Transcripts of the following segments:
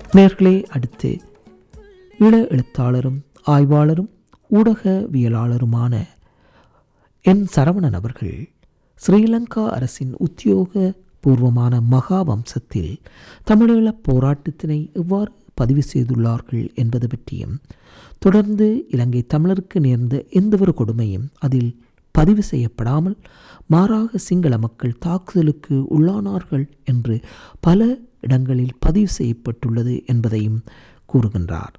நேர்களே அடுத்து இள எழுத்தாளரும் ஆய்வாளரும் ஊடகவியலாளருமான என் சரவணன் அவர்கள் ஸ்ரீலங்கா அரசின் உத்தியோக பூர்வமான மகாவம்சத்தில் தமிழீழப் போராட்டத்தினை எவ்வாறு பதிவு செய்துள்ளார்கள் என்பது பற்றியும் தொடர்ந்து இலங்கை தமிழருக்கு நேர்ந்த எந்தவொரு கொடுமையும் அதில் பதிவு செய்யப்படாமல் மாறாக சிங்கள மக்கள் தாக்குதலுக்கு உள்ளானார்கள் என்று பல இடங்களில் பதிவு செய்யப்பட்டுள்ளது என்பதையும் கூறுகின்றார்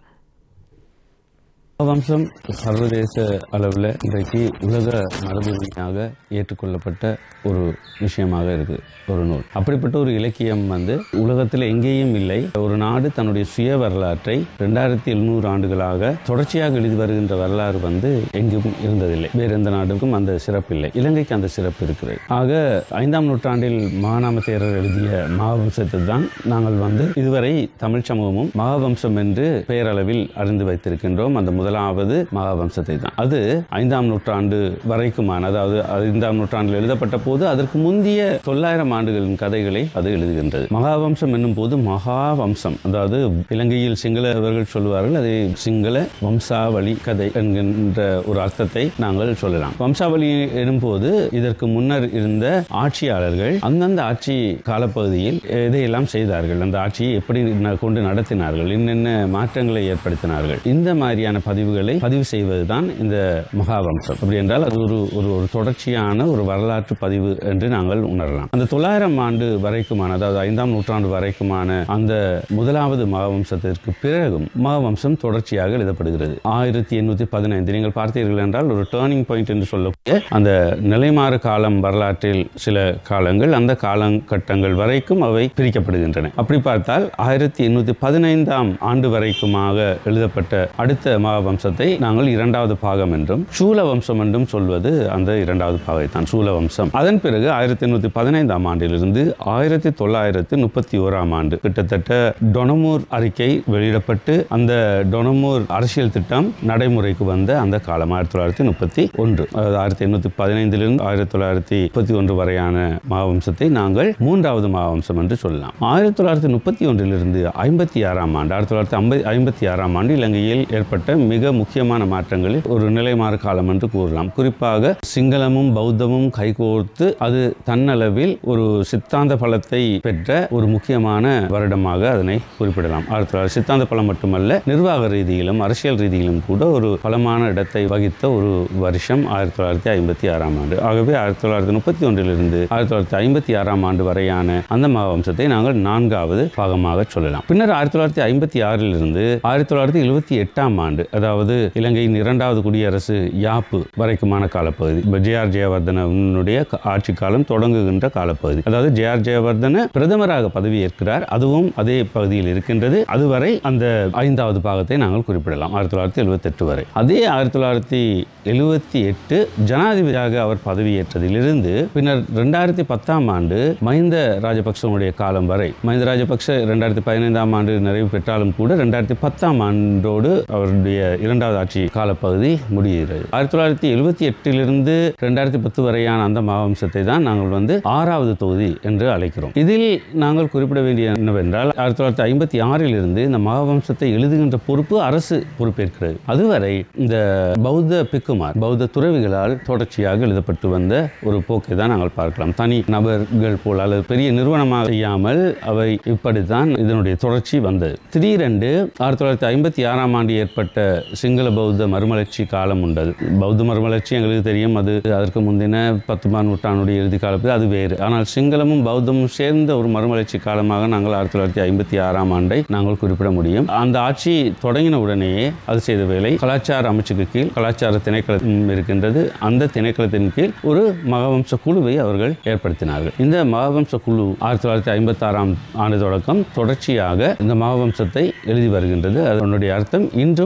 வம்சம் சர்வதேச அளவில் இன்றைக்கு உலக மரபுரிமையாக ஏற்றுக்கொள்ளப்பட்ட ஒரு விஷயமாக இருக்குது ஒரு நூல் அப்படிப்பட்ட ஒரு இலக்கியம் வந்து உலகத்தில் எங்கேயும் இல்லை ஒரு நாடு தன்னுடைய சுய வரலாற்றை ரெண்டாயிரத்தி எழுநூறு ஆண்டுகளாக தொடர்ச்சியாக எழுதி வருகின்ற வரலாறு வந்து எங்கும் இருந்ததில்லை வேறு எந்த நாடுக்கும் அந்த சிறப்பு இல்லை இலங்கைக்கு அந்த சிறப்பு இருக்கிறது ஆக ஐந்தாம் நூற்றாண்டில் மகாநாம தேரர் எழுதிய மகாவம்சத்தை தான் நாங்கள் வந்து இதுவரை தமிழ் சமூகமும் மகாவம்சம் என்று பெயரளவில் அறிந்து வைத்திருக்கின்றோம் அந்த முதலாவது மகாவம்சத்தை தான் அது ஐந்தாம் நூற்றாண்டு வரைக்குமான அதாவது ஐந்தாம் நூற்றாண்டில் எழுதப்பட்ட போது அதற்கு முந்தைய தொள்ளாயிரம் ஆண்டுகளின் கதைகளை அது எழுதுகின்றது மகாவம்சம் என்னும் போது மகாவம்சம் அதாவது இலங்கையில் சிங்களவர்கள் சொல்லுவார்கள் அதை சிங்கள வம்சாவளி கதை என்கின்ற ஒரு அர்த்தத்தை நாங்கள் சொல்லலாம் வம்சாவளி எனும்போது இதற்கு முன்னர் இருந்த ஆட்சியாளர்கள் அந்தந்த ஆட்சி காலப்பகுதியில் இதையெல்லாம் செய்தார்கள் அந்த ஆட்சியை எப்படி ந- கொண்டு நடத்தினார்கள் என்னென்ன மாற்றங்களை ஏற்படுத்தினார்கள் இந்த மாதிரியான பதிவுகளை பதிவு செய்வதுதான் இந்த மகாவம்சம் அப்படி என்றால் அது ஒரு ஒரு ஒரு தொடர்ச்சியான ஒரு வரலாற்று பதிவு என்று நாங்கள் உணரலாம் அந்த தொள்ளாயிரம் ஆண்டு வரைக்குமான அதாவது ஐந்தாம் நூற்றாண்டு வரைக்குமான அந்த முதலாவது மகாவம்சத்திற்கு பிறகும் மகாவம்சம் தொடர்ச்சியாக எழுதப்படுகிறது ஆயிரத்தி எண்ணூத்தி பதினைந்து நீங்கள் பார்த்தீர்கள் என்றால் ஒரு டேர்னிங் பாயிண்ட் என்று சொல்லக்கூடிய அந்த நிலைமாறு காலம் வரலாற்றில் சில காலங்கள் அந்த காலகட்டங்கள் வரைக்கும் அவை பிரிக்கப்படுகின்றன அப்படி பார்த்தால் ஆயிரத்தி எண்ணூத்தி பதினைந்தாம் ஆண்டு வரைக்குமாக எழுதப்பட்ட அடுத்த மகாவம்சத்தை நாங்கள் இரண்டாவது பாகம் என்றும் சூல வம்சம் என்றும் சொல்வது அந்த இரண்டாவது பாகத்தான் சூல வம்சம் அதன் பிறகு ஆயிரத்தி எண்ணூத்தி பதினைந்தாம் ஆண்டிலிருந்து ஆயிரத்தி தொள்ளாயிரத்தி முப்பத்தி ஓராம் ஆண்டு கிட்டத்தட்ட டொனமூர் அறிக்கை வெளியிடப்பட்டு அந்த டொனமூர் அரசியல் திட்டம் நடைமுறைக்கு வந்த அந்த காலம் ஆயிரத்தி தொள்ளாயிரத்தி முப்பத்தி ஒன்று அதாவது ஆயிரத்தி எண்ணூத்தி பதினைந்திலிருந்து ஆயிரத்தி தொள்ளாயிரத்தி முப்பத்தி ஒன்று வரையான மகாவம்சத்தை நாங்கள் மூன்றாவது மகாவம்சம் என்று சொல்லலாம் ஆயிரத்தி தொள்ளாயிரத்தி முப்பத்தி ஒன்றிலிருந்து ஐம்பத்தி ஆறாம் ஆண்டு ஆயிரத்தி தொள்ளாயிரத்தி ஐம்பது ஐம்பத்தி ஆறாம் ஆண்டு இலங்கையில் ஏற்பட்ட மிக முக்கியமான மாற்றங்களில் ஒரு நிலைமாறு காலம் என்று கூறலாம் குறிப்பாக சிங்களமும் பௌத்தமும் கைகோர்த்து அது தன்னளவில் ஒரு சித்தாந்த பலத்தை பெற்ற ஒரு முக்கியமான வருடமாக அதனை குறிப்பிடலாம் ஆயிரத்தி தொள்ளாயிரத்தி சித்தாந்த பலம் மட்டுமல்ல நிர்வாக ரீதியிலும் அரசியல் ரீதியிலும் கூட ஒரு பலமான இடத்தை வகித்த ஒரு வருஷம் ஆயிரத்தி தொள்ளாயிரத்தி ஐம்பத்தி ஆறாம் ஆண்டு ஆகவே ஆயிரத்தி தொள்ளாயிரத்தி முப்பத்தி ஒன்றிலிருந்து ஆயிரத்தி தொள்ளாயிரத்தி ஐம்பத்தி ஆறாம் ஆண்டு வரையான அந்த மகாவம்சத்தை நாங்கள் நான்காவது பாகமாக சொல்லலாம் பின்னர் ஆயிரத்தி தொள்ளாயிரத்தி ஐம்பத்தி ஆறிலிருந்து ஆயிரத்தி தொள்ளாயிரத்தி எழுபத்தி எட்டாம் ஆண்டு அதாவது இலங்கையின் இரண்டாவது குடியரசு யாப்பு வரைக்குமான காலப்பகுதி இப்ப ஜே ஆர் ஜெயவர்தனனுடைய க- ஆட்சி காலம் தொடங்குகின்ற காலப்பகுதி அதாவது ஜே ஆர் ஜெயவர்தன பிரதமராக பதவியேற்கிறார் அதுவும் அதே பகுதியில் இருக்கின்றது அதுவரை அந்த ஐந்தாவது பாகத்தை நாங்கள் குறிப்பிடலாம் ஆயிரத்தி தொள்ளாயிரத்தி எழுபத்தெட்டு வரை அதே ஆயிரத்தி தொள்ளாயிரத்தி எழுபத்தி எட்டு ஜனாதிபதியாக அவர் பதவியேற்றதிலிருந்து பின்னர் ரெண்டாயிரத்தி பத்தாம் ஆண்டு மஹிந்த ராஜபக்சனுடைய காலம் வரை மஹிந்த ராஜபக்ச ரெண்டாயிரத்தி பதினைந்தாம் ஆண்டு நிறைவு பெற்றாலும் கூட ரெண்டாயிரத்தி பத்தாம் ஆண்டோடு அவருடைய இரண்டாவது ஆட்சி காலப்பகுதி முடிகிறது ஆயிரத்தி தொள்ளாயிரத்தி எழுபத்தி எட்டிலிருந்து ரெண்டாயிரத்தி பத்து வரையான அந்த மகாவம்சத்தை தான் நாங்கள் வந்து ஆறாவது தொகுதி என்று அழைக்கிறோம் இதில் நாங்கள் குறிப்பிட வேண்டிய என்னவென்றால் ஆயிரத்தி தொள்ளாயிரத்தி ஐம்பத்தி ஆறில் இருந்து இந்த மகாவம்சத்தை எழுதுகின்ற பொறுப்பு அரசு பொறுப்பேற்கிறது அதுவரை இந்த பௌத்த பிக்குமார் பௌத்த துறவிகளால் தொடர்ச்சியாக எழுதப்பட்டு வந்த ஒரு போக்கை தான் நாங்கள் பார்க்கலாம் தனி நபர்கள் போல் அல்லது பெரிய நிறுவனமாக செய்யாமல் அவை இப்படித்தான் இதனுடைய தொடர்ச்சி வந்தது திடீரென்று ஆயிரத்தி தொள்ளாயிரத்தி ஐம்பத்தி ஆறாம் ஆண்டு ஏற்பட்ட சிங்கள பௌத்த மறுமலர்ச்சி காலம் உண்டது பௌத்த மறுமலர்ச்சி எங்களுக்கு தெரியும் அது அதற்கு முந்தின பத்தொன்பதாம் நூற்றாண்டுடைய இறுதி காலத்தில் அது வேறு ஆனால் சிங்களமும் பௌத்தமும் சேர்ந்த ஒரு மறுமலர்ச்சி காலமாக நாங்கள் ஆயிரத்தி தொள்ளாயிரத்தி ஐம்பத்தி ஆறாம் ஆண்டை நாங்கள் குறிப்பிட முடியும் அந்த ஆட்சி தொடங்கின உடனேயே அது செய்த வேலை கலாச்சார அமைச்சுக்கு கீழ் கலாச்சார திணைக்களம் இருக்கின்றது அந்த திணைக்களத்தின் கீழ் ஒரு மகாவம்ச குழுவை அவர்கள் ஏற்படுத்தினார்கள் இந்த மகாவம்ச குழு ஆயிரத்தி தொள்ளாயிரத்தி ஐம்பத்தி ஆறாம் ஆண்டு தொடக்கம் தொடர்ச்சியாக இந்த மகாவம்சத்தை எழுதி வருகின்றது அதனுடைய அர்த்தம் இன்றும் அவ்வாறு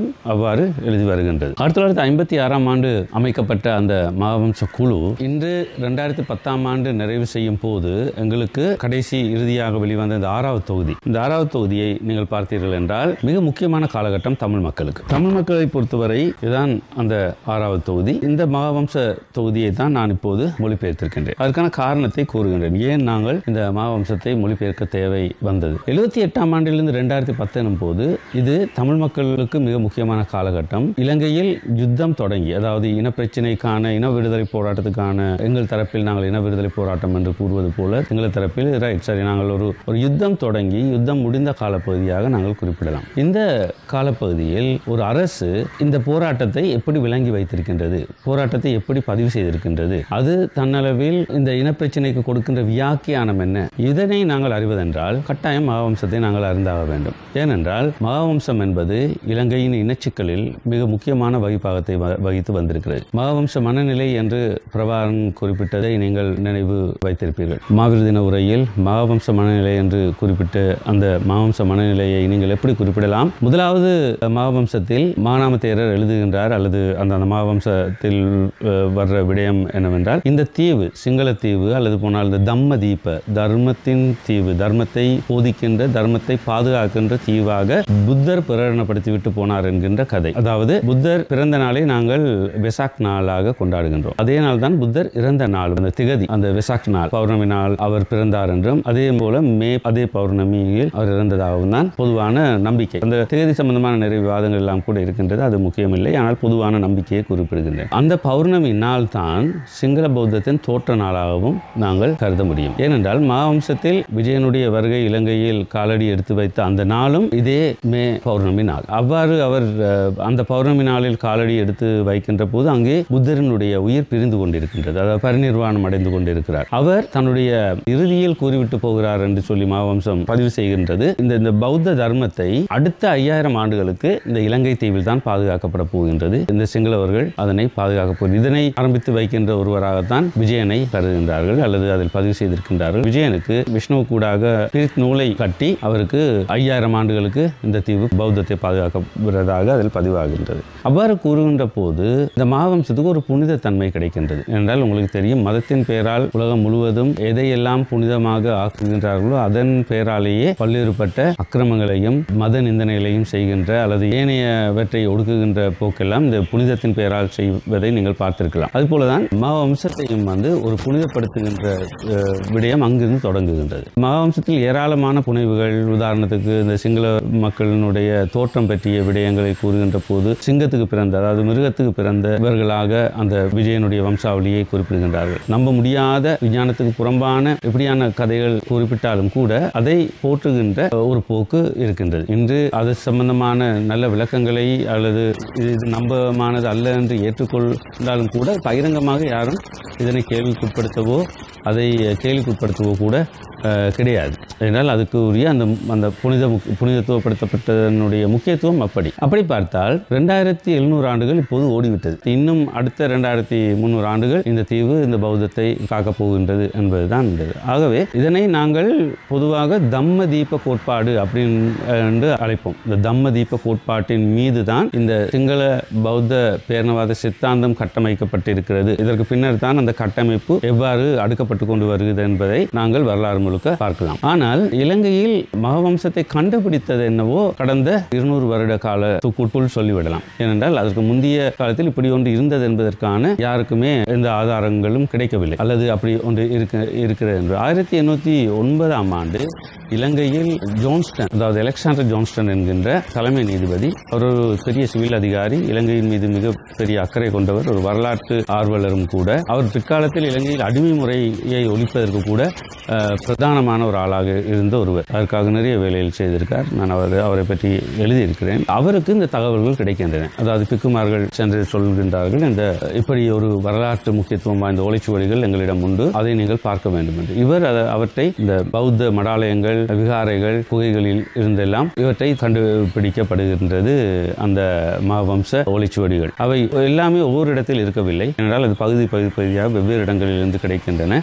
அவ்வாறு எழுதி வருகின்றது ஆயிரத்தி தொள்ளாயிரத்தி ஐம்பத்தி ஆறாம் ஆண்டு அமைக்கப்பட்ட அந்த மகாவம்ச குழு இன்று ரெண்டாயிரத்தி பத்தாம் ஆண்டு நிறைவு செய்யும் போது எங்களுக்கு கடைசி இறுதியாக வெளிவந்த இந்த ஆறாவது தொகுதி இந்த ஆறாவது தொகுதியை நீங்கள் பார்த்தீர்கள் என்றால் மிக முக்கியமான காலகட்டம் தமிழ் மக்களுக்கு தமிழ் மக்களை பொறுத்தவரை இதுதான் அந்த ஆறாவது தொகுதி இந்த மகாவம்ச தொகுதியை தான் நான் இப்போது மொழிபெயர்த்திருக்கின்றேன் அதற்கான காரணத்தை கூறுகின்றேன் ஏன் நாங்கள் இந்த மகாவம்சத்தை மொழிபெயர்க்க தேவை வந்தது எழுபத்தி எட்டாம் ஆண்டிலிருந்து ரெண்டாயிரத்தி பத்து எனும் போது இது தமிழ் மக்களுக்கு மிக முக்கியமான காலகட்டம் இலங்கையில் யுத்தம் தொடங்கி அதாவது இனப்பிரச்சினைக்கான இன விடுதலை போராட்டத்துக்கான எங்கள் தரப்பில் நாங்கள் இன விடுதலை போராட்டம் என்று கூறுவது போல எங்கள் தரப்பில் ரைட் சரி நாங்கள் ஒரு ஒரு யுத்தம் தொடங்கி யுத்தம் முடிந்த காலப்பகுதியாக நாங்கள் குறிப்பிடலாம் இந்த காலப்பகுதியில் ஒரு அரசு இந்த போராட்டத்தை எப்படி விளங்கி வைத்திருக்கின்றது போராட்டத்தை எப்படி பதிவு செய்திருக்கின்றது அது தன்னளவில் இந்த இனப்பிரச்சினைக்கு கொடுக்கின்ற வியாக்கியானம் என்ன இதனை நாங்கள் அறிவதென்றால் கட்டாயம் மகாவம்சத்தை நாங்கள் அறிந்தாக வேண்டும் ஏனென்றால் மகாவம்சம் என்பது இலங்கையின் இனச்சிக்கலில் மிக முக்கியமான வகிப்பாகத்தை வ- வகித்து வந்திருக்கிறது மகாவம்ச மனநிலை என்று பிரபாகரன் குறிப்பிட்டதை நீங்கள் நினைவு வைத்திருப்பீர்கள் மாவீர் தின உரையில் மகாவம்ச மனநிலை என்று குறிப்பிட்ட அந்த மகாவம்ச மனநிலையை நீங்கள் எப்படி குறிப்பிடலாம் முதலாவது மகாவம்சத்தில் மானாம தேரர் எழுதுகின்றார் அல்லது அந்த அந்த மகாவம்சத்தில் அஹ், வர்ற விடயம் என்னவென்றால் இந்த தீவு சிங்கள தீவு அல்லது போனால் இந்த தம்ம தீப தர்மத்தின் தீவு தர்மத்தை போதிக்கின்ற தர்மத்தை பாதுகாக்கின்ற தீவாக புத்தர் பிரகடனப்படுத்தி விட்டு போனார் என்கின்ற கதை அதாவது புத்தர் பிறந்த நாளை நாங்கள் வெசாக் நாளாக கொண்டாடுகின்றோம் அதே நாள் தான் புத்தர் இறந்த நாள் அந்த திகதி அந்த வெசாக் நாள் பௌர்ணமி நாள் அவர் பிறந்தார் என்றும் அதே போல மே அதே பௌர்ணமியில் அவர் இறந்ததாகவும் தான் பொதுவான நம்பிக்கை அந்த திகதி சம்பந்தமான நிறைய விவாதங்கள் எல்லாம் கூட இருக்கின்றது அது முக்கியமில்லை ஆனால் பொதுவான நம்பிக்கையை குறிப்பிடுகின்றன அந்த பௌர்ணமி நாள் தான் சிங்கள பௌத்தத்தின் தோற்ற நாளாகவும் நாங்கள் கருத முடியும் ஏனென்றால் மகாவம்சத்தில் விஜயனுடைய வருகை இலங்கையில் காலடி எடுத்து வைத்த அந்த நாளும் இதே மே பௌர்ணமி நாள் அவ்வாறு அவர் அஹ், அந்த பௌர்ணமி நாளில் காலடி எடுத்து வைக்கின்ற போது அங்கே புத்தரினுடைய உயிர் பிரிந்து கொண்டிருக்கின்றது அதாவது பரிநிர்வாணம் அடைந்து கொண்டிருக்கிறார் அவர் தன்னுடைய இறுதியில் கூறிவிட்டு போகிறார் என்று சொல்லி மகாவம்சம் பதிவு செய்கின்றது இந்த இந்த பௌத்த தர்மத்தை அடுத்த ஐயாயிரம் ஆண்டுகளுக்கு இந்த இலங்கை தீவில் தான் பாதுகாக்கப்பட போகின்றது இந்த சிங்களவர்கள் அதனை பாதுகாக்க போகிறது இதனை ஆரம்பித்து வைக்கின்ற ஒருவராகத்தான் விஜயனை கருதுகின்றார்கள் அல்லது அதில் பதிவு செய்திருக்கின்றார்கள் விஜயனுக்கு விஷ்ணு கூடாக பிரித் நூலை கட்டி அவருக்கு ஐயாயிரம் ஆண்டுகளுக்கு இந்த தீவு பௌத்தத்தை பாதுகாக்கப்படுவதாக அதில் பதிவாகின்றது அவ்வாறு கூறுகின்ற போது இந்த மகாவம்சத்துக்கு ஒரு புனித தன்மை கிடைக்கின்றது என்றால் உங்களுக்கு தெரியும் மதத்தின் பெயரால் உலகம் முழுவதும் எதையெல்லாம் புனிதமாக ஆக்குகின்றார்களோ அதன் பெயராலேயே பல்வேறுபட்ட அக்கிரமங்களையும் மத நிந்தனைகளையும் செய்கின்ற அல்லது ஏனையவற்றை ஒடுக்குகின்ற போக்கெல்லாம் இந்த புனிதத்தின் பெயரால் செய்வதை நீங்கள் பார்த்திருக்கலாம் அதுபோலதான் மகாவம்சத்தையும் வந்து ஒரு புனிதப்படுத்துகின்ற அஹ், விடயம் அங்கிருந்து தொடங்குகின்றது மகாவம்சத்தில் ஏராளமான புனைவுகள் உதாரணத்துக்கு இந்த சிங்கள மக்களினுடைய தோற்றம் பற்றிய விடயங்களை கூறுகின்ற போது சிங்கத்துக்கு பிறந்த அதாவது மிருகத்துக்கு பிறந்த இவர்களாக அந்த விஜயனுடைய வம்சாவளியை குறிப்பிடுகின்றார்கள் நம்ப முடியாத விஞ்ஞானத்துக்கு புறம்பான இப்படியான கதைகள் குறிப்பிட்டாலும் கூட அதை போற்றுகின்ற ஒரு போக்கு இருக்கின்றது இன்று அது சம்பந்தமான நல்ல விளக்கங்களை அல்லது இது இது நம்பமானது அல்ல என்று ஏற்றுக்கொண்டாலும் கூட பகிரங்கமாக யாரும் இதனை கேள்விக்குட்படுத்தவோ அதை கேள்விக்குட்படுத்தவோ கூட அஹ், கிடையாது ஏனால் அதுக்கு உரிய அந்த அந்த புனித முக்- புனிதத்துவப்படுத்தப்பட்டதனுடைய முக்கியத்துவம் அப்படி அப்படி பார்த்தால் ரெண்டாயிரத்தி எழுநூறு ஆண்டுகள் இப்போது ஓடிவிட்டது இன்னும் அடுத்த ரெண்டாயிரத்தி முந்நூறு ஆண்டுகள் இந்த தீவு இந்த பௌத்தத்தை காக்கப் போகின்றது என்பதுதான் இந்த இது. ஆகவே இதனை நாங்கள் பொதுவாக தம்ம தீப கோட்பாடு அப்படின்னு என்று அழைப்போம் இந்த தம்ம தீப கோட்பாட்டின் மீது தான் இந்த சிங்கள பௌத்த பேரணவாத சித்தாந்தம் கட்டமைக்கப்பட்டிருக்கிறது இதற்கு பின்னர் தான் அந்த கட்டமைப்பு எவ்வாறு அடுக்கப்பட்டு கொண்டு வருகிறது என்பதை நாங்கள் வரலாறு முழுக்க பார்க்கலாம் ஆனால் இலங்கையில் மகவம்சத்தை கண்டுபிடித்தது என்னவோ கடந்த இருநூறு வருட காலத்துக்குள் சொல்லிவிடலாம் ஏனென்றால் அதற்கு முந்தைய காலத்தில் இப்படி ஒன்று இருந்தது என்பதற்கான யாருக்குமே எந்த ஆதாரங்களும் கிடைக்கவில்லை அல்லது அப்படி ஒன்று இருக்க இருக்கிறது என்று ஆயிரத்தி எண்ணூற்றி ஒன்பதாம் ஆண்டு இலங்கையில் ஜோன்ஸ்டன் அதாவது அலெக்சாண்டர் ஜோன்ஸ்டன் என்கின்ற தலைமை நீதிபதி அவர் ஒரு பெரிய சிவில் அதிகாரி இலங்கையின் மீது மிக பெரிய அக்கறை கொண்டவர் ஒரு வரலாற்று ஆர்வலரும் கூட அவர் பிற்காலத்தில் இலங்கையில் அடிமை முறையை ஒழிப்பதற்கு கூட அஹ், பிரதானமான ஒரு ஆளாக இருந்த ஒருவர் அதற்காக நிறைய வேலைகள் செய்திருக்கார் நான் அவர் அவரை பற்றி எழுதியிருக்கிறேன் அவருக்கு இந்த தகவல்கள் கிடைக்கின்றன அதாவது பிக்குமார்கள் சென்று சொல்கின்றார்கள் இந்த இப்படி ஒரு வரலாற்று முக்கியத்துவம் வாய்ந்த ஓலைச்சுவடிகள் எங்களிடம் உண்டு அதை நீங்கள் பார்க்க வேண்டும் என்று இவர் அத- அவற்றை இந்த பௌத்த மடாலயங்கள் விகாரைகள் குகைகளில் இருந்தெல்லாம் இவற்றை கண்டுபிடிக்கப்படுகின்றது அந்த மாவம்ச ஓலைச்சுவடிகள் அவை எல்லாமே ஒவ்வொரு இடத்தில் இருக்கவில்லை என்றால் அது பகுதி பகுதி பகுதியாக வெவ்வேறு இடங்களில் இருந்து கிடைக்கின்றன கிடை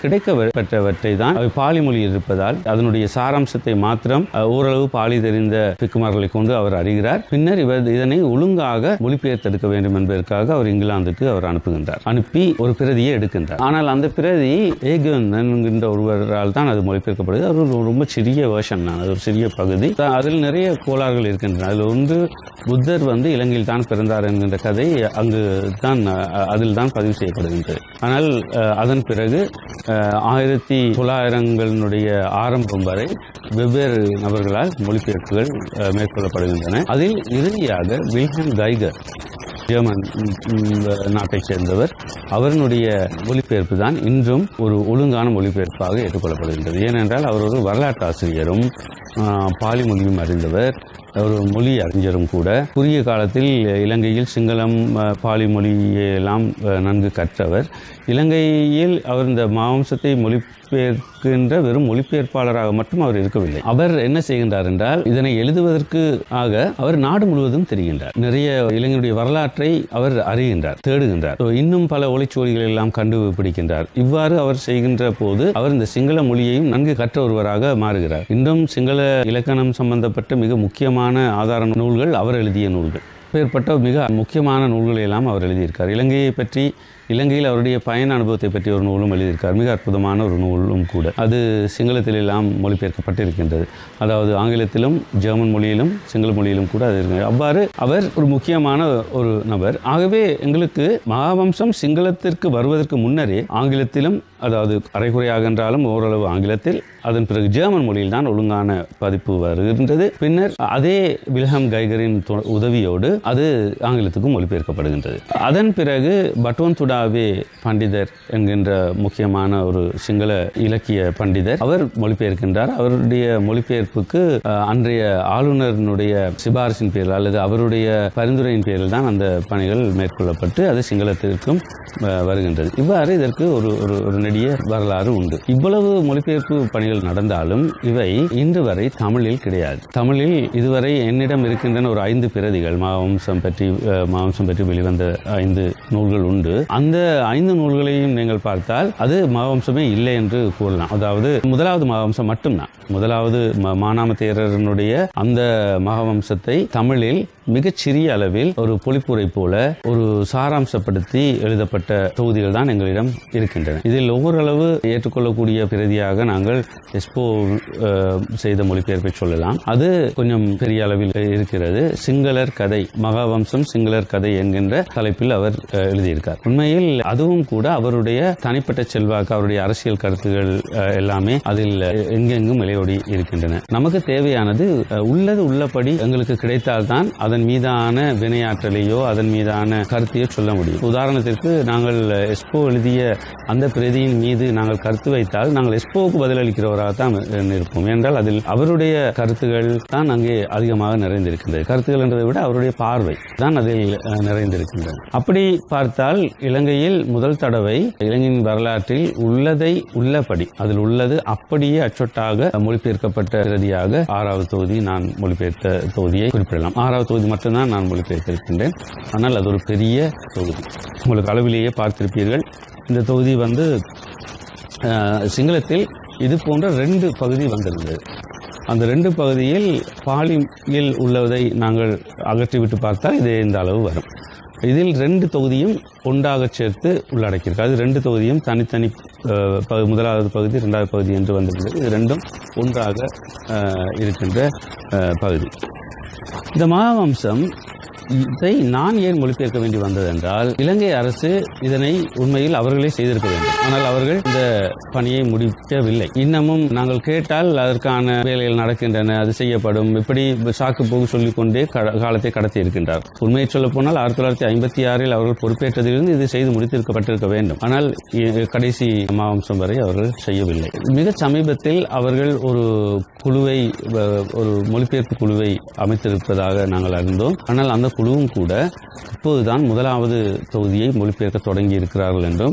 கிடைக்கப்பெற்றவற்றை தான் அவை பாலி மொழியில் இருப்பதால் அதனுடைய சாராம்சத்தை மாத்திரம் அஹ், ஓரளவு பாலி தெரிந்த பிக்குமார்களை கொண்டு அவர் அறிகிறார் பின்னர் இவர் இதனை ஒழுங்காக மொழிபெயர்த்தெடுக்க வேண்டும் என்பதற்காக அவர் இங்கிலாந்துக்கு அவர் அனுப்புகின்றார் அனுப்பி ஒரு பிரதியை எடுக்கின்றார் ஆனால் அந்த பிரதி ஏகன் என்கின்ற ஒருவரால் தான் அது மொழிபெயர்க்கப்படுது அது ஒரு ரொம்ப சிறிய வேர்ஷன் தான் அது ஒரு சிறிய பகுதி தான் அதில் நிறைய கோளாறுகள் இருக்கின்றன அதில் ஒன்று புத்தர் வந்து இலங்கையில் தான் பிறந்தார் என்கின்ற கதை அங்கு தான் அஹ், அதில் தான் பதிவு செய்யப்படுகின்றது ஆனால் அஹ், அதன் பிறகு அஹ், ஆயிரத்தி தொள்ளாயிரங்களினுடைய ஆரம்பம் வரை வெவ்வேறு நபர்களால் மொழிபெயர்ப்புகள் அஹ், மேற்கொள்ளப்படுகின்றன அதில் இறுதியாக வில்ஹன் கைகர் ஜெர்மன் ம், ம், நாட்டைச் சேர்ந்தவர் அவருடைய மொழிபெயர்ப்பு தான் இன்றும் ஒரு ஒழுங்கான மொழிபெயர்ப்பாக ஏற்றுக்கொள்ளப்படுகின்றது ஏனென்றால் அவர் ஒரு வரலாற்று ஆசிரியரும் ஆ, பாலி மொழியும் அறிந்தவர் ஒரு மொழி அறிஞரும் கூட குறுகிய காலத்தில் இலங்கையில் சிங்களம் ஆ, பாலி மொழியெல்லாம் ஆ, நன்கு கற்றவர் இலங்கையில் அவர் இந்த மாவம்சத்தை மொழிபெயர்க்கின்ற வெறும் மொழிபெயர்ப்பாளராக மட்டும் அவர் இருக்கவில்லை அவர் என்ன செய்கின்றார் என்றால் இதனை எழுதுவதற்கு ஆக அவர் நாடு முழுவதும் தெரிகின்றார் நிறைய இளைஞருடைய வரலாற்றை அவர் அறிகின்றார் தேடுகின்றார் So, இன்னும் பல ஒளிச்சுவடிகளை எல்லாம் கண்டுபிடிக்கின்றார் இவ்வாறு அவர் செய்கின்ற போது அவர் இந்த சிங்கள மொழியையும் நன்கு கற்ற ஒருவராக மாறுகிறார் இன்றும் சிங்கள இலக்கணம் சம்பந்தப்பட்ட மிக முக்கியமான ஆதார நூல்கள் அவர் எழுதிய நூல்கள் பேர்பட்ட மிக முக்கியமான நூல்களை எல்லாம் அவர் எழுதியிருக்கார் இலங்கையை பற்றி இலங்கையில் அவருடைய பயண அனுபவத்தை பற்றி ஒரு நூலும் எழுதியிருக்கார் மிக அற்புதமான ஒரு நூலும் கூட அது சிங்களத்தில் எல்லாம் மொழிபெயர்க்கப்பட்டிருக்கின்றது அதாவது ஆங்கிலத்திலும் ஜெர்மன் மொழியிலும் சிங்கள மொழியிலும் கூட அது இருக்கு அவ்வாறு அவர் ஒரு முக்கியமான ஒரு நபர் ஆகவே எங்களுக்கு மகாவம்சம் சிங்களத்திற்கு வருவதற்கு முன்னரே ஆங்கிலத்திலும் அதாவது அரைகுறையாக என்றாலும் ஓரளவு ஆங்கிலத்தில் அதன் பிறகு ஜெர்மன் மொழியில் தான் ஒழுங்கான பதிப்பு வருகின்றது பின்னர் அதே வில்ஹம் கைகரின் து- உதவியோடு அது ஆங்கிலத்துக்கும் மொழிபெயர்க்கப்படுகின்றது அதன் பிறகு பட்வன் துடாவே பண்டிதர் என்கின்ற முக்கியமான ஒரு சிங்கள இலக்கிய பண்டிதர் அவர் மொழிபெயர்க்கின்றார் அவருடைய மொழிபெயர்ப்புக்கு அஹ், அன்றைய ஆளுநரினுடைய சிபாரிசின் பேரில் அல்லது அவருடைய பரிந்துரையின் பேரில் தான் அந்த பணிகள் மேற்கொள்ளப்பட்டு அது சிங்களத்திற்கும் அஹ், வருகின்றது இவ்வாறு இதற்கு ஒரு ஒரு ஒரு நெடிய வரலாறு உண்டு இவ்வளவு மொழிபெயர்ப்பு பணிகள் நடந்தாலும் இவை இன்று வரை தமிழில் கிடையாது தமிழில் இதுவரை என்னிடம் இருக்கின்றன ஒரு ஐந்து பிரதிகள் மாவம்சம் பற்றி அஹ், மாவம்சம் பற்றி வெளிவந்த ஐந்து நூல்கள் உண்டு அந்த ஐந்து நூல்களையும் நீங்கள் பார்த்தால் அது மாவம்சமே இல்லை என்று கூறலாம் அதாவது முதலாவது மாவம்சம் மட்டும்தான் முதலாவது ம- மானாம தேரரனுடைய அந்த மகாவம்சத்தை தமிழில் மிகச்சிறிய அளவில் ஒரு பொழிப்புரை போல ஒரு சாராம்சப்படுத்தி எழுதப்பட்ட தொகுதிகள் தான் எங்களிடம் இருக்கின்றன இதில் ஓரளவு ஏற்றுக்கொள்ளக்கூடிய பிரதியாக நாங்கள் எஸ்போ அஹ், செய்த மொழிபெயர்ப்பை சொல்லலாம் அது கொஞ்சம் பெரிய அளவில் இருக்கிறது சிங்களர் கதை மகாவம்சம் சிங்களர் கதை என்கின்ற தலைப்பில் அவர் அஹ், எழுதியிருக்கார் உண்மையில் அதுவும் கூட அவருடைய தனிப்பட்ட செல்வாக்கு அவருடைய அரசியல் கருத்துகள் அஹ், எல்லாமே அதில் எங்கெங்கும் இலையோடி இருக்கின்றன நமக்கு தேவையானது அஹ், உள்ளது உள்ளபடி எங்களுக்கு கிடைத்தால்தான் அதன் மீதான வினையாற்றலையோ அதன் மீதான கருத்தையோ சொல்ல முடியும் உதாரணத்திற்கு நாங்கள் எஸ்போ எழுதிய அந்த பிரதியின் மீது நாங்கள் கருத்து வைத்தால் நாங்கள் எஸ்போவுக்கு பதிலளிக்கிறவராக தான் இருப்போம் என்றால் அதில் அவருடைய கருத்துகள் தான் அங்கே அதிகமாக நிறைந்திருக்கின்றது கருத்துகள் என்றதை விட அவருடைய பார்வை தான் அதில் அஹ், நிறைந்திருக்கின்றன அப்படி பார்த்தால் இலங்கையில் முதல் தடவை இலங்கையின் வரலாற்றில் உள்ளதை உள்ளபடி அதில் உள்ளது அப்படியே அச்சொட்டாக மொழிபெயர்க்கப்பட்ட பிரதியாக ஆறாவது தொகுதி நான் மொழிபெயர்த்த தொகுதியை குறிப்பிடலாம் ஆறாவது தொகுதி மட்டும்தான் நான் மொழிபெயர்த்திருக்கின்றேன் ஆனால் அது ஒரு பெரிய தொகுதி உங்களுக்கு அளவிலேயே பார்த்திருப்பீர்கள் இந்த தொகுதி வந்து அஹ், சிங்களத்தில் இது போன்ற ரெண்டு பகுதி வந்திருந்தது அந்த ரெண்டு பகுதியில் பாலியில் உள்ளதை நாங்கள் அகற்றிவிட்டு பார்த்தால் இது இந்த அளவு வரும் இதில் ரெண்டு தொகுதியும் ஒன்றாக சேர்த்து உள்ளடக்கியிருக்கு அது ரெண்டு தொகுதியும் தனித்தனி அஹ், பகு- முதலாவது பகுதி இரண்டாவது பகுதி என்று வந்திருந்தது இது ரெண்டும் ஒன்றாக அஹ், இருக்கின்ற அஹ், பகுதி இந்த மகாவம்சம் இதை நான் ஏன் மொழிபெயர்க்க வேண்டி வந்தது என்றால் இலங்கை அரசு இதனை உண்மையில் அவர்களே செய்திருக்க வேண்டும் ஆனால் அவர்கள் இந்த பணியை முடிக்கவில்லை இன்னமும் நாங்கள் கேட்டால் அதற்கான வேலைகள் நடக்கின்றன அது செய்யப்படும் இப்படி சாக்கு போக்கு சொல்லிக் கொண்டே க- காலத்தை கடத்தி இருக்கின்றார் உண்மையை சொல்ல போனால் ஆயிரத்தி தொள்ளாயிரத்தி ஐம்பத்தி ஆறில் அவர்கள் பொறுப்பேற்றதிலிருந்து இது செய்து முடித்திருக்கப்பட்டிருக்க வேண்டும் ஆனால் இ- கடைசி மாவம்சம் வரை அவர்கள் செய்யவில்லை மிக சமீபத்தில் அவர்கள் ஒரு குழுவை வ- ஒரு மொழிபெயர்ப்பு குழுவை அமைத்திருப்பதாக நாங்கள் அறிந்தோம் ஆனால் அந்த குழுவும் கூட இப்போதுதான் முதலாவது தொகுதியை மொழிபெயர்க்க தொடங்கி இருக்கிறார்கள் என்றும்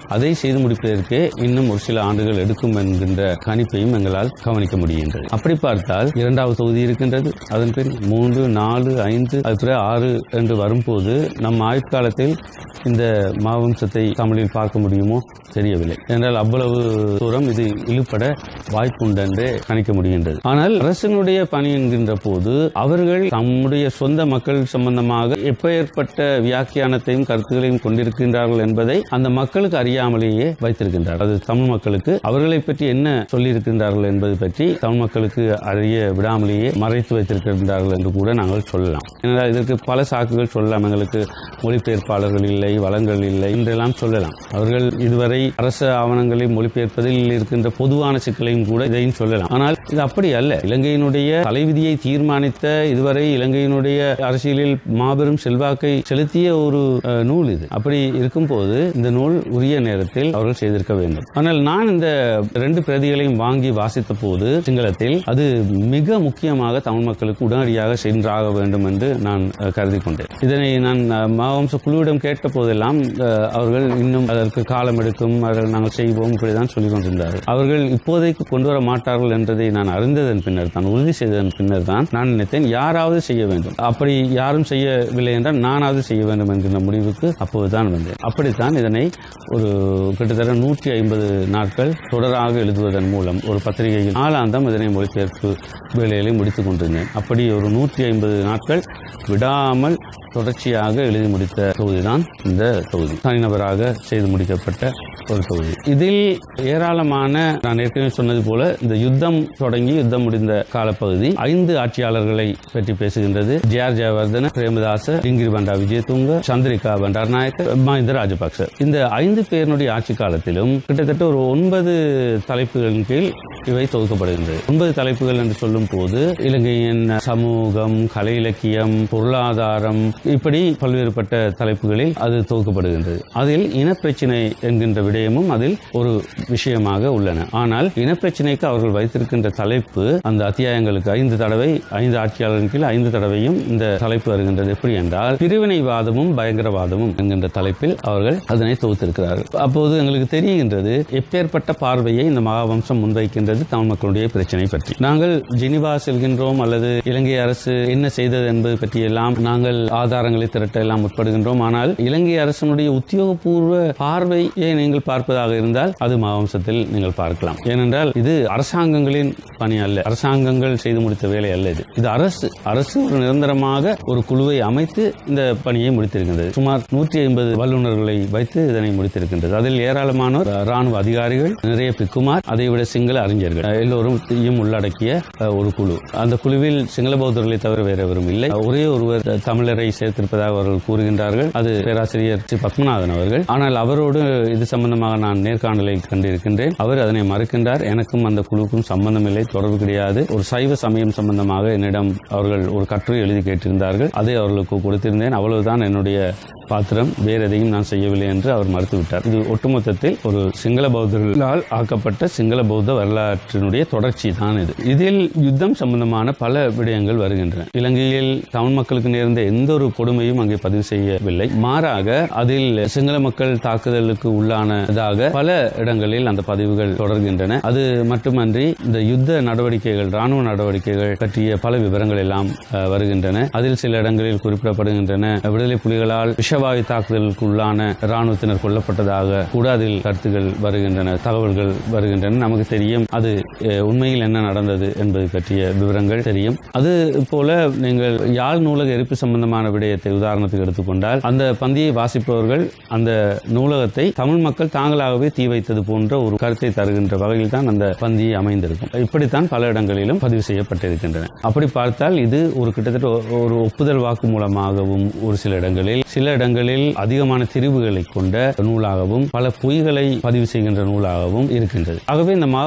அதை செய்து முடிப்பதற்கே இன்னும் ஒரு சில ஆண்டுகள் எடுக்கும் என்கின்ற கணிப்பையும் எங்களால் கவனிக்க முடிகின்றது அப்படி பார்த்தால் இரண்டாவது தொகுதி இருக்கின்றது அதன் பின் மூன்று நாலு ஐந்து அது பிறகு ஆறு என்று வரும்போது நம் ஆயுட்காலத்தில் இந்த மாவம்சத்தை தமிழில் பார்க்க முடியுமோ தெரியவில்லை என்றால் அவ்வளவு தூரம் இது இழுப்பட வாய்ப்புண்டு என்று கணிக்க முடிகின்றது ஆனால் அரசனுடைய பணி என்கின்ற போது அவர்கள் தம்முடைய சொந்த மக்கள் சம்பந்தமாக எப்பேற்பட்ட வியாக்கியானத்தையும் கருத்துக்களையும் கொண்டிருக்கின்றார்கள் என்பதை அந்த மக்களுக்கு அறியாமலேயே வைத்திருக்கின்றார் அது தமிழ் மக்களுக்கு அவர்களை பற்றி என்ன சொல்லியிருக்கின்றார்கள் என்பது பற்றி தமிழ் மக்களுக்கு அறிய விடாமலேயே மறைத்து வைத்திருக்கின்றார்கள் என்று கூட நாங்கள் சொல்லலாம் ஏனென்றால் இதற்கு பல சாக்குகள் சொல்லலாம் எங்களுக்கு மொழிபெயர்ப்பாளர்கள் இல்லை வளங்கள் இல்லை என்றெல்லாம் சொல்லலாம் அவர்கள் இதுவரை அரசு ஆவணங்களை மொழிபெயர்ப்பதில் இருக்கின்ற பொதுவான சிக்கலையும் கூட இதையும் சொல்லலாம் ஆனால் இது அப்படி அல்ல இலங்கையினுடைய தலைவிதியை தீர்மானித்த இதுவரை இலங்கையினுடைய அரசியலில் மாபெரும் செல்வாக்கை செலுத்திய ஒரு அஹ், நூல் இது அப்படி இருக்கும்போது இந்த நூல் உரிய நேரத்தில் அவர்கள் செய்திருக்க வேண்டும் ஆனால் நான் இந்த ரெண்டு பிரதிகளையும் வாங்கி வாசித்த போது சிங்களத்தில் அது மிக முக்கியமாக தமிழ் மக்களுக்கு உடனடியாக சென்றாக வேண்டும் என்று நான் அஹ், கருதி கொண்டேன் இதனை நான் அஹ், மாவம்ச குழுவிடம் கேட்ட போதெல்லாம் அஹ், அவர்கள் இன்னும் அதற்கு காலம் எடுக்கும் அவர்கள் நாங்கள் செய்வோம் இப்படிதான் சொல்லிக் கொண்டிருந்தார்கள் அவர்கள் இப்போதைக்கு கொண்டு வர மாட்டார்கள் என்றதை நான் அறிந்ததன் பின்னர் தான் உறுதி செய்ததன் பின்னர் தான் நான் நினைத்தேன் யாராவது செய்ய வேண்டும் அப்படி யாரும் செய்யவில்லை என்றால் நானாவது செய்ய வேண்டும் என்கிற முடிவுக்கு அப்போதுதான் வந்தேன் அப்படித்தான் இதனை ஒரு கிட்டத்தட்ட நூற்றி ஐம்பது நாட்கள் தொடராக எழுதுவதன் மூலம் ஒரு பத்திரிகையில் நாளாந்தம் இதனை மொழிபெயர்ப்பு வேலைகளை முடித்துக் கொண்டிருந்தேன் அப்படி ஒரு நூற்றி ஐம்பது நாட்கள் விடாமல் தொடர்ச்சியாக எழுதி முடித்த தொகுதிதான் இந்த தொகுதி தனிநபராக செய்து முடிக்கப்பட்ட ஒரு தொகுதி இதில் ஏராளமான நான் ஏற்கனவே சொன்னது போல இந்த யுத்தம் தொடங்கி யுத்தம் முடிந்த காலப்பகுதி ஐந்து ஆட்சியாளர்களை பற்றி பேசுகின்றது ஜே ஆர் ஜெயவர்தன பிரேமதாச டிங்கிரி பண்டா விஜயதுங்க சந்திரிகா பண்டாரநாயக்க மஹிந்த ராஜபக்ச இந்த ஐந்து பேருடைய ஆட்சி காலத்திலும் கிட்டத்தட்ட ஒரு ஒன்பது தலைப்புகளின் கீழ் இவை தொகுக்கப்படுகின்றது ஒன்பது தலைப்புகள் என்று சொல்லும் போது இலங்கையின் சமூகம் கலை இலக்கியம் பொருளாதாரம் இப்படி பல்வேறுபட்ட தலைப்புகளில் அது தொகுக்கப்படுகின்றது அதில் இனப்பிரச்சினை என்கின்ற விடயமும் அதில் ஒரு விஷயமாக உள்ளன ஆனால் இனப்பிரச்சினைக்கு அவர்கள் வைத்திருக்கின்ற தலைப்பு அந்த அத்தியாயங்களுக்கு ஐந்து தடவை ஐந்து ஆட்சியாளரின் கீழ் ஐந்து தடவையும் இந்த தலைப்பு வருகின்றது எப்படி என்றால் பிரிவினைவாதமும் பயங்கரவாதமும் என்கின்ற தலைப்பில் அவர்கள் அதனை தொகுத்திருக்கிறார்கள் அப்போது எங்களுக்கு தெரிகின்றது எப்பேற்பட்ட பார்வையை இந்த மகாவம்சம் முன்வைக்கின்றது தமிழ் மக்களுடைய பிரச்சனை பற்றி நாங்கள் ஜெனிவா செல்கின்றோம் அல்லது இலங்கை அரசு என்ன செய்தது என்பது பற்றியெல்லாம் நாங்கள் ஆதாரங்களை திரட்ட எல்லாம் முற்படுகின்றோம் ஆனால் இலங்கை அரசனுடைய உத்தியோகபூர்வ பார்வையை நீங்கள் பார்ப்பதாக இருந்தால் அது மகாவம்சத்தில் நீங்கள் பார்க்கலாம் ஏனென்றால் இது அரசாங்கங்களின் பணி அல்ல அரசாங்கங்கள் செய்து முடித்த வேலை அல்ல இது இது அரசு அரசு ஒரு நிரந்தரமாக ஒரு குழுவை அமைத்து இந்த பணியை முடித்திருக்கின்றது சுமார் நூற்றி ஐம்பது வல்லுநர்களை வைத்து இதனை முடித்திருக்கின்றது அதில் ஏராளமானோர் ராணுவ அதிகாரிகள் நிறைய பிக்குமார் அதை விட சிங்கள அறிஞர்கள் அஹ், எல்லோரும் இதையும் உள்ளடக்கிய அஹ், ஒரு குழு அந்த குழுவில் சிங்கள பௌத்தர்களை தவிர வேற எவரும் இல்லை ஒரே ஒருவர் தமிழரை சேர்த்திருப்பதாக அவர்கள் கூறுகின்றார்கள் அது பேராசிரியர் ஸ்ரீ பத்மநாதன் அவர்கள் ஆனால் அவரோடு இது சம்பந்தமாக நான் நேர்காணலை கண்டிருக்கின்றேன் அவர் அதனை மறுக்கின்றார் எனக்கும் அந்த குழுவுக்கும் சம்பந்தமில்லை தொடர்பு கிடையாது ஒரு சைவ சமயம் சம்பந்தமாக என்னிடம் அவர்கள் ஒரு கட்டுரை எழுதி கேட்டிருந்தார்கள் அதை அவர்களுக்கு கொடுத்திருந்தேன் அவ்வளவுதான் என்னுடைய பாத்திரம் வேறு எதையும் நான் செய்யவில்லை என்று அவர் மறுத்துவிட்டார் இது ஒட்டுமொத்தத்தில் ஒரு சிங்கள பௌத்தர்களால் ஆக்கப்பட்ட சிங்கள பௌத்த வரலாற்றினுடைய தொடர்ச்சி தான் இது இதில் யுத்தம் சம்பந்தமான பல விடயங்கள் வருகின்றன இலங்கையில் தமிழ் மக்களுக்கு நேர்ந்த எந்த ஒரு கொடுமையும் அங்கே பதிவு செய்யவில்லை மாறாக அதில் சிங்கள மக்கள் தாக்குதலுக்கு உள்ளானதாக பல இடங்களில் அந்த பதிவுகள் தொடர்கின்றன அது மட்டுமன்றி இந்த யுத்த நடவடிக்கைகள் ராணுவ நடவடிக்கைகள் பற்றிய பல விவரங்கள் எல்லாம் அஹ், வருகின்றன அதில் சில இடங்களில் குறிப்பிடப்படுகின்றன விடுதலை புலிகளால் விஷவாயு தாக்குதலுக்கு உள்ளான ராணுவத்தினர் கொல்லப்பட்டதாக கூட அதில் கருத்துகள் வருகின்றன தகவல்கள் வருகின்றன நமக்கு தெரியும் அது அஹ், உண்மையில் என்ன நடந்தது என்பது பற்றிய விவரங்கள் தெரியும் அது போல நீங்கள் யாழ் நூலக எரிப்பு சம்பந்தமான விடயத்தை உதாரணத்துக்கு எடுத்துக்கொண்டால் அந்த பந்தியை வாசிப்பவர்கள் அந்த நூலகத்தை தமிழ் மக்கள் தாங்களாகவே தீ வைத்தது போன்ற ஒரு கருத்தை தருகின்ற வகையில் தான் அந்த பந்தி அமைந்திருக்கும் இப்படித்தான் பல இடங்களிலும் பதிவு செய்யப்பட்டிருக்கின்றன அப்படி பார்த்தால் இது ஒரு கிட்டத்தட்ட ஒ- ஒரு ஒப்புதல் வாக்கு மூலமாகவும் ஒரு சில இடங்களில் சில இடங்களில் அதிகமான திரிவுகளை கொண்ட நூலாகவும் பல பொய்களை பதிவு செய்கின்ற நூலாகவும் இருக்கின்றது ஆகவே இந்த மாவம்சம்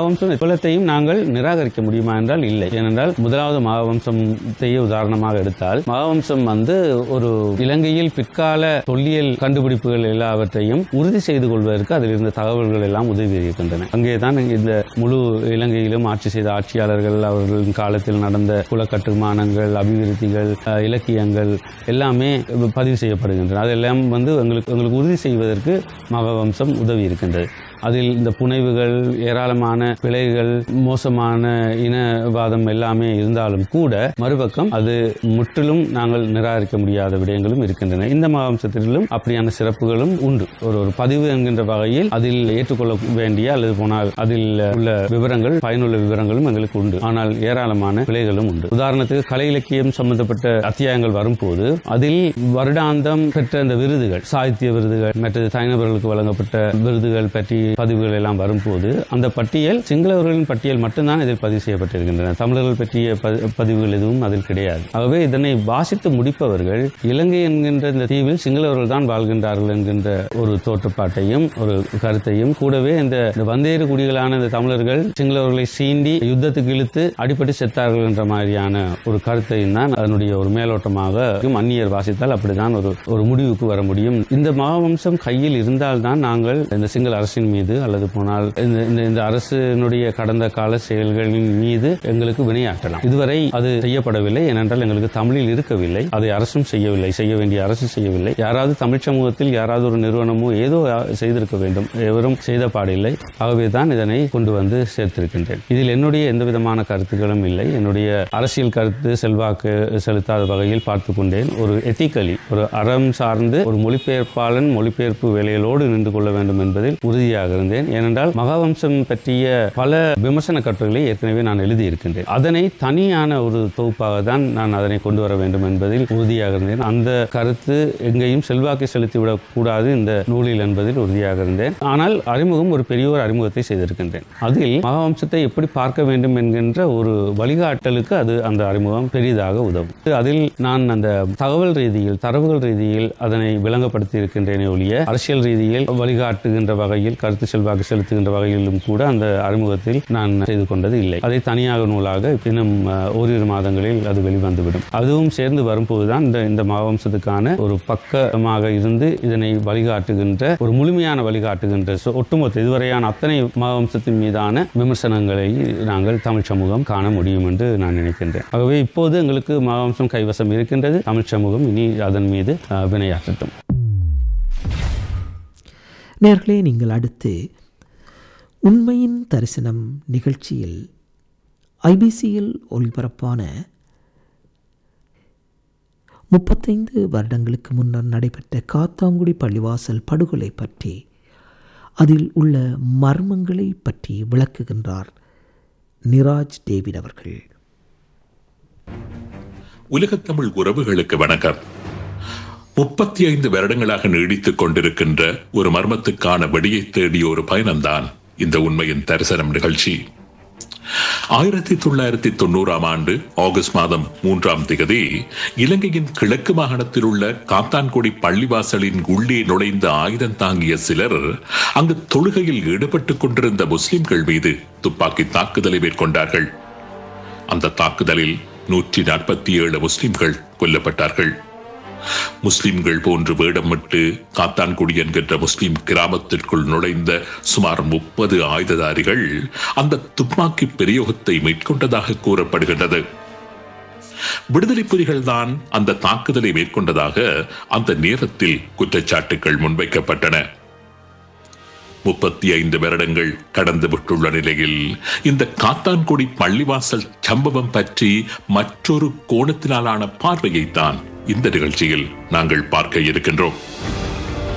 குலத்தையும் நாங்கள் நிராகரிக்க முடியுமா என்றால் இல்லை ஏனென்றால் முதலாவது மகாவம்சத்தையே உதாரணமாக எடுத்தால் மகாவம்சம் வந்து ஒரு இலங்கையில் பிற்கால தொல்லியல் கண்டுபிடிப்புகள் எல்லாவற்றையும் உறுதி செய்து கொள்வதற்கு அதில் இருந்த தகவல்கள் எல்லாம் உதவி இருக்கின்றன அங்கே தான் இந்த முழு இலங்கையிலும் ஆட்சி செய்த ஆட்சியாளர்கள் அவர்களின் காலத்தில் நடந்த குல கட்டுமானங்கள் அபிவிருத்திகள் அஹ், இலக்கியங்கள் எல்லாமே பதிவு செய்யப்படுகின்றன அதெல்லாம் வந்து எங்களுக்கு எங்களுக்கு உறுதி செய்வதற்கு மகாவம்சம் உதவி இருக்கின்றது அதில் இந்த புனைவுகள் ஏராளமான பிழைகள் மோசமான இனவாதம் எல்லாமே இருந்தாலும் கூட மறுபக்கம் அது முற்றிலும் நாங்கள் நிராகரிக்க முடியாத விடயங்களும் இருக்கின்றன இந்த மகாவம்சத்திலும் அப்படியான சிறப்புகளும் உண்டு ஒரு ஒரு பதிவு என்கின்ற வகையில் அதில் ஏற்றுக்கொள்ள வேண்டிய அல்லது போனால் அதில் உள்ள விவரங்கள் பயனுள்ள விவரங்களும் எங்களுக்கு உண்டு ஆனால் ஏராளமான பிழைகளும் உண்டு உதாரணத்துக்கு கலை இலக்கியம் சம்பந்தப்பட்ட அத்தியாயங்கள் வரும்போது அதில் வருடாந்தம் பெற்ற இந்த விருதுகள் சாகித்ய விருதுகள் மற்றது தனிநபர்களுக்கு வழங்கப்பட்ட விருதுகள் பற்றி பதிவுகள் எல்லாம் வரும்போது அந்த பட்டியல் சிங்களவர்களின் பட்டியல் மட்டும்தான் இதில் பதிவு செய்யப்பட்டிருக்கின்றன தமிழர்கள் பற்றிய ப- பதிவுகள் எதுவும் அதில் கிடையாது ஆகவே இதனை வாசித்து முடிப்பவர்கள் இலங்கை என்கின்ற இந்த தீவில் சிங்களவர்கள் தான் வாழ்கின்றார்கள் என்கின்ற ஒரு தோற்றப்பாட்டையும் ஒரு கருத்தையும் கூடவே இந்த இந்த வந்தேறு குடிகளான இந்த தமிழர்கள் சிங்களவர்களை சீண்டி யுத்தத்துக்கு இழுத்து அடிபட்டு செத்தார்கள் என்ற மாதிரியான ஒரு கருத்தையும் தான் அதனுடைய ஒரு மேலோட்டமாக அந்நியர் வாசித்தால் அப்படிதான் ஒரு ஒரு முடிவுக்கு வர முடியும் இந்த மகாவம்சம் கையில் இருந்தால்தான் நாங்கள் இந்த சிங்கள அரசின் மீது அல்லது போனால் இந்த இந்த- இந்த அரசினுடைய கடந்த கால செயல்களின் மீது எங்களுக்கு வினையாற்றலாம் இதுவரை அது செய்யப்படவில்லை ஏனென்றால் எங்களுக்கு தமிழில் இருக்கவில்லை அதை அரசும் செய்யவில்லை செய்ய வேண்டிய அரசு செய்யவில்லை யாராவது தமிழ் சமூகத்தில் யாராவது ஒரு நிறுவனமோ ஏதோ செய்திருக்க வேண்டும் எவரும் செய்த பாடில்லை ஆகவே தான் இதனை கொண்டு வந்து சேர்த்திருக்கின்றேன் இதில் என்னுடைய எந்த விதமான கருத்துக்களும் இல்லை என்னுடைய அரசியல் கருத்து செல்வாக்கு செலுத்தாத வகையில் பார்த்து கொண்டேன் ஒரு எத்திக்கலி ஒரு அறம் சார்ந்து ஒரு மொழிபெயர்ப்பாளன் மொழிபெயர்ப்பு வேலைகளோடு நின்று கொள்ள வேண்டும் என்பதில் உறுதியாக இருந்தேன் ஏனென்றால் மகாவம்சம் பற்றிய பல விமர்சன கட்டுரைகளை ஏற்கனவே நான் எழுதியிருக்கின்றேன் அதனை தனியான ஒரு தொகுப்பாக தான் நான் அதனை கொண்டு வர வேண்டும் என்பதில் உறுதியாக இருந்தேன் அந்த கருத்து எங்கேயும் செல்வாக்கை செலுத்திவிடக் கூடாது இந்த நூலில் என்பதில் உறுதியாக இருந்தேன் ஆனால் அறிமுகம் ஒரு பெரிய ஒரு அறிமுகத்தை செய்திருக்கின்றேன் அதில் மகாவம்சத்தை எப்படி பார்க்க வேண்டும் என்கின்ற ஒரு வழிகாட்டலுக்கு அது அந்த அறிமுகம் பெரிதாக உதவும் அதில் நான் அந்த தகவல் ரீதியில் தரவுகள் ரீதியில் அதனை விளங்கப்படுத்தி இருக்கின்றேனே ஒழிய அரசியல் ரீதியில் வழிகாட்டுகின்ற வகையில் கருத்து செல்வாக்கு செலுத்துகின்ற வகையிலும் கூட அந்த அறிமுகத்தில் நான் செய்து கொண்டது இல்லை அதை தனியாக நூலாக இன்னும் அஹ், ஓரிரு மாதங்களில் அது வெளிவந்துவிடும் அதுவும் சேர்ந்து வரும்போதுதான் இந்த இந்த மகாவம்சத்துக்கான ஒரு பக்கமாக இருந்து இதனை வழிகாட்டுகின்ற ஒரு முழுமையான வழிகாட்டுகின்ற so, ஒட்டுமொத்த இதுவரையான அத்தனை மகாவம்சத்தின் மீதான விமர்சனங்களை நாங்கள் தமிழ் சமூகம் காண முடியும் என்று நான் நினைக்கின்றேன் ஆகவே இப்போது எங்களுக்கு மகாவம்சம் கைவசம் இருக்கின்றது தமிழ் சமூகம் இனி அதன் மீது அஹ், வினையாற்றட்டும் நேர்களே நீங்கள் அடுத்து உண்மையின் தரிசனம் நிகழ்ச்சியில் ஐபிசியில் ஒளிபரப்பான முப்பத்தைந்து வருடங்களுக்கு முன்னர் நடைபெற்ற காத்தாங்குடி பள்ளிவாசல் படுகொலை பற்றி அதில் உள்ள மர்மங்களை பற்றி விளக்குகின்றார் நிராஜ் டேவிட் அவர்கள் உலகத்தமிழ் உறவுகளுக்கு வணக்கம் முப்பத்தி ஐந்து வருடங்களாக நீடித்துக் கொண்டிருக்கின்ற ஒரு மர்மத்துக்கான வெடியை தேடிய ஒரு பயணம்தான் இந்த உண்மையின் தரிசனம் நிகழ்ச்சி ஆயிரத்தி தொள்ளாயிரத்தி தொண்ணூறாம் ஆண்டு ஆகஸ்ட் மாதம் மூன்றாம் திகதி இலங்கையின் கிழக்கு மாகாணத்தில் உள்ள காத்தான்குடி பள்ளிவாசலின் உள்ளே நுழைந்த ஆயுதம் தாங்கிய சிலர் அங்கு தொழுகையில் ஈடுபட்டுக் கொண்டிருந்த முஸ்லிம்கள் மீது துப்பாக்கி தாக்குதலை மேற்கொண்டார்கள் அந்த தாக்குதலில் நூற்றி நாற்பத்தி ஏழு முஸ்லிம்கள் கொல்லப்பட்டார்கள் முஸ்லிம்கள் போன்று வேடமிட்டு காத்தான்குடி என்கின்ற முஸ்லிம் கிராமத்திற்குள் நுழைந்த சுமார் முப்பது ஆயுததாரிகள் அந்த துப்பாக்கி பிரயோகத்தை மேற்கொண்டதாக கூறப்படுகின்றது விடுதலை புலிகள் தான் அந்த தாக்குதலை மேற்கொண்டதாக அந்த நேரத்தில் குற்றச்சாட்டுகள் முன்வைக்கப்பட்டன முப்பத்தி ஐந்து வருடங்கள் கடந்து விட்டுள்ள நிலையில் இந்த காத்தான்குடி பள்ளிவாசல் சம்பவம் பற்றி மற்றொரு கோணத்தினாலான பார்வையைத்தான் இந்த நிகழ்ச்சியில் நாங்கள் பார்க்க இருக்கின்றோம்